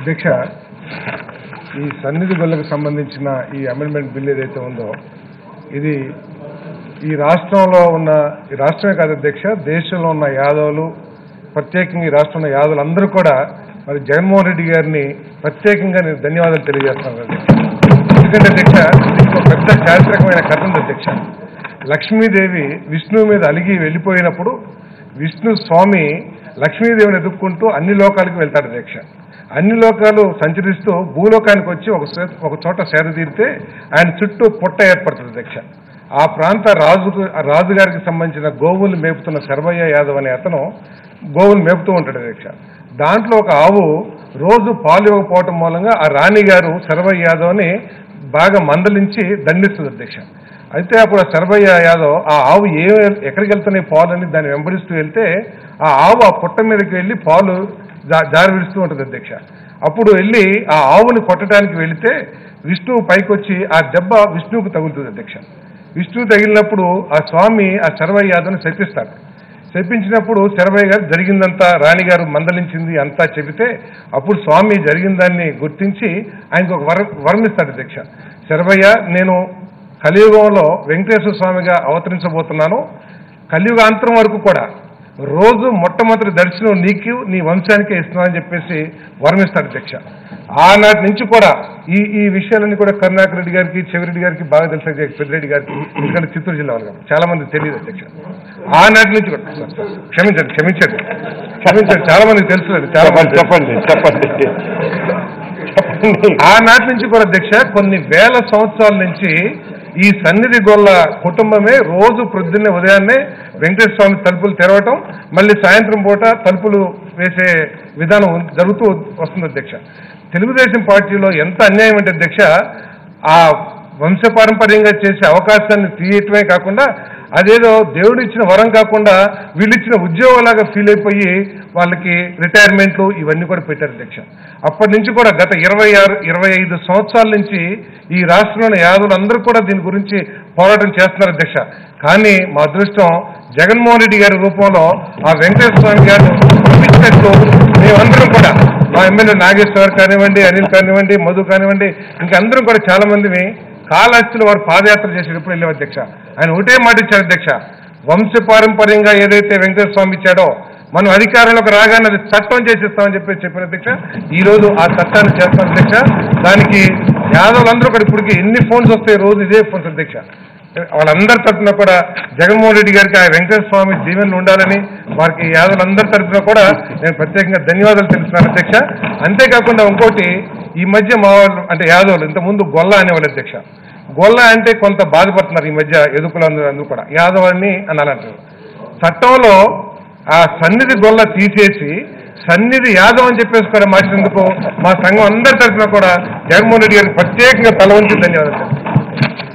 అధ్యక్ష ఈ సన్నిధి గొల్లకు సంబంధించిన ఈ అమెండ్మెంట్ బిల్ ఏదైతే ఉందో ఇది ఈ రాష్ట్రంలో ఉన్న ఈ రాష్ట్రమే కాదు అధ్యక్ష దేశంలో ఉన్న యాదవులు ప్రత్యేకంగా ఈ రాష్ట్రంలో యాదవులు అందరూ కూడా మరి జగన్మోహన్ రెడ్డి గారిని ప్రత్యేకంగా నేను ధన్యవాదాలు తెలియజేస్తాను అధ్యక్ష ఎందుకంటే అధ్యక్ష దీనికి ఒక పెద్ద చారిత్రకమైన కథ ఉంది అధ్యక్ష లక్ష్మీదేవి విష్ణువు మీద అలిగి వెళ్ళిపోయినప్పుడు విష్ణు స్వామి లక్ష్మీదేవిని ఎదుర్కొంటూ అన్ని లోకాలకు వెళ్తాడు అధ్యక్ష అన్ని లోకాలు సంచరిస్తూ భూలోకానికి వచ్చి ఒక సే- ఒక చోట సేద తీరితే ఆయన చుట్టూ పుట్ట ఏర్పడుతుంది అధ్యక్ష ఆ ప్రాంత రాజు రాజుగారికి సంబంధించిన గోవులు మేపుతున్న శర్వయ్య యాదవ్ అనే అతను గోవులు మేపుతూ ఉంటాడు అధ్యక్ష దాంట్లో ఒక ఆవు రోజు పాలు ఇవ్వకపోవటం మూలంగా ఆ రాణి గారు శర్వయ్య యాదవ్ని బాగా మందలించి దండిస్తుంది అధ్యక్ష అయితే అప్పుడు ఆ శరభయ్య యాదవ్ ఆ ఆవు ఏ ఎక్కడికి వెళ్తున్నాయి పాలు అని దాన్ని వెంబడిస్తూ వెళ్తే ఆ ఆవు ఆ పుట్ట మీదకి వెళ్ళి పాలు జా- జారి విడుస్తూ ఉంటుంది అధ్యక్ష అప్పుడు వెళ్ళి ఆ ఆవుని కొట్టడానికి వెళితే విష్ణువు పైకి వచ్చి ఆ దెబ్బ విష్ణువుకు తగులుతుంది అధ్యక్ష విష్ణువు తగిలినప్పుడు ఆ స్వామి ఆ శరభయ్య యాదవ్ని శపిస్తాడు శపించినప్పుడు శరభయ్య గారు జరిగిందంతా రాణిగారు మందలించింది అంతా చెబితే అప్పుడు స్వామి జరిగిన దాన్ని గుర్తించి ఆయనకు ఒక వర వరమిస్తాడు అధ్యక్ష శరభయ్య నేను కలియుగంలో వెంకటేశ్వర స్వామిగా అవతరించబోతున్నాను కలియుగాంతరం వరకు కూడా రోజు మొట్టమొదటి దర్శనం నీకు నీ వంశానికే ఇస్తున్నానని చెప్పేసి వరమిస్తాడు అధ్యక్ష ఆనాటి నుంచి కూడా ఈ ఈ విషయాలన్నీ కూడా కరుణాకర్ రెడ్డి గారికి చెవిరెడ్డి గారికి బాగా తెలుసు అధ్యక్ష పెద్దిరెడ్డి గారికి ఎందుకంటే చిత్తూరు జిల్లా వాళ్ళు కాబట్టి చాలా మంది తెలియదు అధ్యక్ష ఆనాటి నుంచి కూడా సార్, సార్, క్షమించండి క్షమించండి క్షమించండి చాలా మందికి తెలుసు అది, చాలా మంది చెప్పండి చెప్పండి చెప్పండి ఆనాటి నుంచి కూడా అధ్యక్ష కొన్ని వేల సంవత్సరాల నుంచి ఈ సన్నిధి గొల్ల కుటుంబమే రోజు ప్రొద్దున్నే ఉదయాన్నే వెంకటేశ్వర స్వామి తలుపులు తెరవటం మళ్ళీ సాయంత్రం పూట తలుపులు వేసే విధానం ఉం- జరుగుతూ వస్తుంది అధ్యక్ష తెలుగుదేశం పార్టీలో ఎంత అన్యాయం అంటే అధ్యక్ష ఆ వంశపారంపర్యంగా చేసే అవకాశాన్ని తీయటమే కాకుండా అదేదో దేవుడు ఇచ్చిన వరం కాకుండా వీళ్ళు ఇచ్చిన ఉద్యోగంలాగా ఫీల్ అయిపోయి వాళ్ళకి రిటైర్మెంట్లు ఇవన్నీ కూడా పెట్టారు అధ్యక్ష అప్పటి నుంచి కూడా గత ఇరవై ఆరు ఇరవై ఐదు సంవత్సరాల నుంచి ఈ రాష్ట్రంలోని యాదవులు అందరూ కూడా దీని గురించి పోరాటం చేస్తున్నారు అధ్యక్ష కానీ మా అదృష్టం జగన్మోహన్ రెడ్డి గారి రూపంలో ఆ వెంకటేశ్వర స్వామి గారు చూపించినట్టు మేమందరం కూడా మా ఎమ్మెల్యే నాగేశ్వర్ కానివ్వండి అనిల్ కానివ్వండి మధు కానివ్వండి ఇంకా అందరం కూడా చాలా మందిని కాళహస్తిలో వారు పాదయాత్ర చేసేటప్పుడు వెళ్ళాం అధ్యక్ష ఆయన ఒకటే మాట ఇచ్చారు అధ్యక్ష వంశపారంపర్యంగా ఏదైతే వెంకటేశ్వర స్వామి ఇచ్చాడో మనం అధికారంలోకి రాగానే అది చట్టం చేసిస్తామని చెప్పి చెప్పిన అధ్యక్ష ఈ రోజు ఆ చట్టాన్ని చేస్తాం అధ్యక్ష దానికి యాదవులందరూ కూడా ఇప్పటికి ఎన్ని ఫోన్స్ వస్తాయి రోజు ఇదే ఫోన్స్ అధ్యక్ష వాళ్ళందరి తరఫున కూడా జగన్మోహన్ రెడ్డి గారికి ఆ వెంకటేశ్వర స్వామి జీవన్లు ఉండాలని వారికి యాదవులందరి తరఫున కూడా నేను ప్రత్యేకంగా ధన్యవాదాలు తెలుస్తున్నాను అధ్యక్ష అంతేకాకుండా ఇంకోటి ఈ మధ్య మా వాళ్ళు అంటే యాదవులు ఇంతకుముందు గొల్ల అనేవాళ్ళు అధ్యక్ష గొల్ల అంటే కొంత బాధపడుతున్నారు ఈ మధ్య ఎదుకులందరూ అందరూ కూడా యాదవాన్ని అనాలంటారు చట్టంలో ఆ సన్నిధి గొల్ల తీసేసి సన్నిధి యాదవ్ అని చెప్పేసి కూడా మార్చినందుకు మా సంఘం అందరి తరఫున కూడా జగన్మోహన్ రెడ్డి గారికి ప్రత్యేకంగా తల వంచి ధన్యవాదాలు